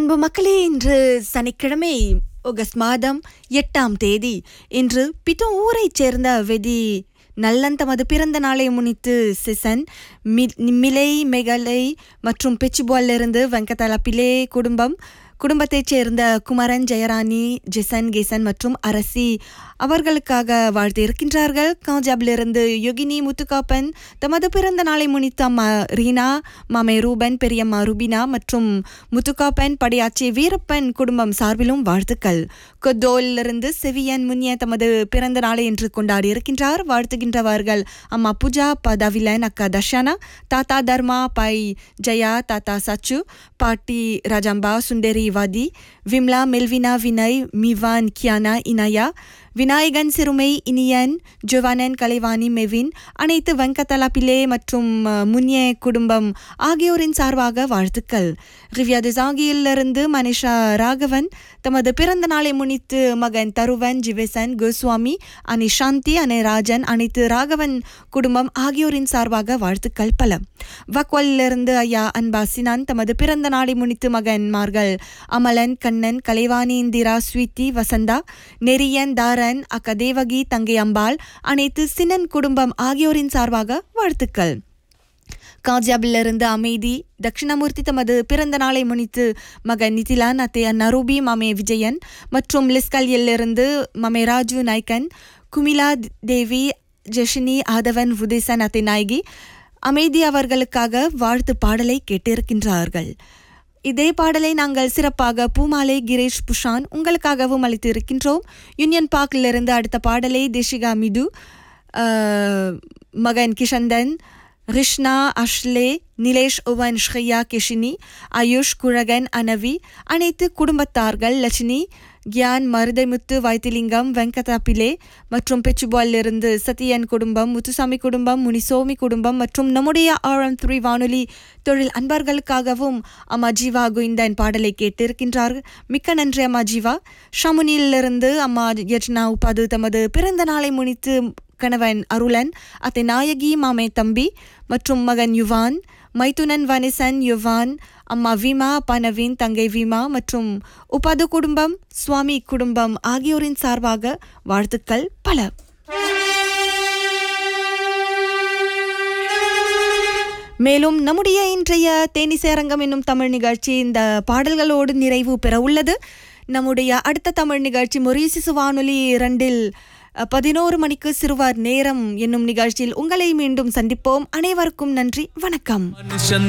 அன்பு மக்களே இன்று சனிக்கிழமை ஆகஸ்ட் மாதம் எட்டாம் தேதி இன்று பிட்டோ ஊரைச் சேர்ந்த வெதி நல்லன் தமது பிறந்த நாளை முன்னிட்டு சிசன் மி- மிலை மெகலை மற்றும் பெச்சிபாலிலிருந்து வெங்கதலா பிலே குடும்பம் குடும்பத்தைச் சேர்ந்த குமரன் ஜெயராணி ஜெசன் கேசன் மற்றும் அரசி அவர்களுக்காக வாழ்த்து இருக்கின்றார்கள் காஞ்சாபிலிருந்து யோகினி முத்துக்காப்பன் தமது பிறந்த நாளை முன்னிட்டு அம்மா ரீனா மாமே ரூபன் பெரியம்மா ருபினா மற்றும் முத்துக்காப்பன் படியாச்சி வீரப்பன் குடும்பம் சார்பிலும் வாழ்த்துக்கள் கொத்தோலிலிருந்து செவியன் முன்னிய தமது பிறந்த நாளை இன்று கொண்டாடி இருக்கின்றார் வாழ்த்துகின்றவர்கள் அம்மா பூஜா பதவிலன் அக்கா தர்ஷானா தாத்தா தர்மா பை ஜெயா தாத்தா சச்சு பாட்டி ராஜாம்பா சுந்தரி வாதி விம்லா மெல்வினா வினய் மிவான் கியானா இனயா விநாயகன் சிறுமை இனியன் ஜோவானன் கலைவாணி மெவின் அனைத்து வெங்கதலா பிள்ளை மற்றும் அஹ், முன்னிய குடும்பம் ஆகியோரின் சார்பாக வாழ்த்துக்கள் ரிவ்யா திசாகியிலிருந்து மனிஷா ராகவன் தமது பிறந்த நாளை முன்னிட்டு மகன் தருவன் ஜிவேசன் கோஸ்வாமி அனி சாந்தி அனே ராஜன் அனைத்து ராகவன் குடும்பம் ஆகியோரின் சார்பாக வாழ்த்துக்கள் பல வக்வலிலிருந்து ஐயா அன்பா சினான் தமது பிறந்த நாளை முன்னிட்டு மகன்மார்கள் அமலன் கண்ணன் கலைவாணி இந்திரா ஸ்வீதி வசந்தா நெரியன் தாரன் அக்க தேவகி தங்கை அம்பாள் அனைத்து சின்னன் குடும்பம் ஆகியோரின் சார்பாக வாழ்த்துக்கள் காஜாபிலிருந்து அமைதி தட்சிணாமூர்த்தி தமது பிறந்த நாளை முன்னிட்டு மகன் நிதிலான் அத்தையா நரூபி மாமே விஜயன் மற்றும் லிஸ்கல்யிலிருந்து மாமே ராஜு நாய்கன் குமிலா தேவி ஜெஷினி ஆதவன் உதேசன் அத்தை நாயகி அமைதி அவர்களுக்காக வாழ்த்து பாடலை கேட்டிருக்கின்றார்கள் இதே பாடலை நாங்கள் சிறப்பாக பூமாலை கிரேஷ் புஷான் உங்களுக்காகவும் அளித்து இருக்கின்றோம் யூனியன் பார்க்கிலிருந்து அடுத்த பாடலை தேஷிகா மிது அஹ், மகன் கிஷந்தன் ரிஷ்னா அஷ்லே நிலேஷ் உவன் ஸ்ரேயா கிஷினி ஆயுஷ் குழகன் அனவி அனைத்து குடும்பத்தார்கள் லட்சுமி கியான் மருதைமுத்து வைத்திலிங்கம் வெங்கதா பிலே மற்றும் பெச்சுபாலிலிருந்து சத்தியன் குடும்பம் முத்துசாமி குடும்பம் முனிசோமி குடும்பம் மற்றும் நம்முடைய ஆழம் த்ரீ வானொலி தொழில் அன்பர்களுக்காகவும் அம்மா ஜீவா கோவிந்தன் பாடலை கேட்டிருக்கின்றார்கள் மிக்க நன்றி அம்மா ஜீவா ஷமுனியிலிருந்து அம்மா யஜ்னா உபாது தமது பிறந்த நாளை முன்னிட்டு கணவன் அருளன் அத்தை நாயகி மாமே தம்பி மற்றும் மகன் யுவான் மைத்துனன் வனிசன் யுவான் அம்மா வீமா அப்பா நவீன் தங்கை வீமா மற்றும் உபாது குடும்பம் சுவாமி குடும்பம் ஆகியோரின் சார்பாக வாழ்த்துக்கள் பல மேலும் நம்முடைய இன்றைய தேனிசேரங்கம் என்னும் தமிழ் நிகழ்ச்சி இந்த பாடல்களோடு நிறைவு பெற உள்ளது நம்முடைய அடுத்த தமிழ் நிகழ்ச்சி மொரீசிசு வானொலி இரண்டில் அஹ், பதினோரு மணிக்கு சிறுவர் நேரம் என்னும் நிகழ்ச்சியில் உங்களை மீண்டும் சந்திப்போம் அனைவருக்கும் நன்றி வணக்கம் மனுஷன்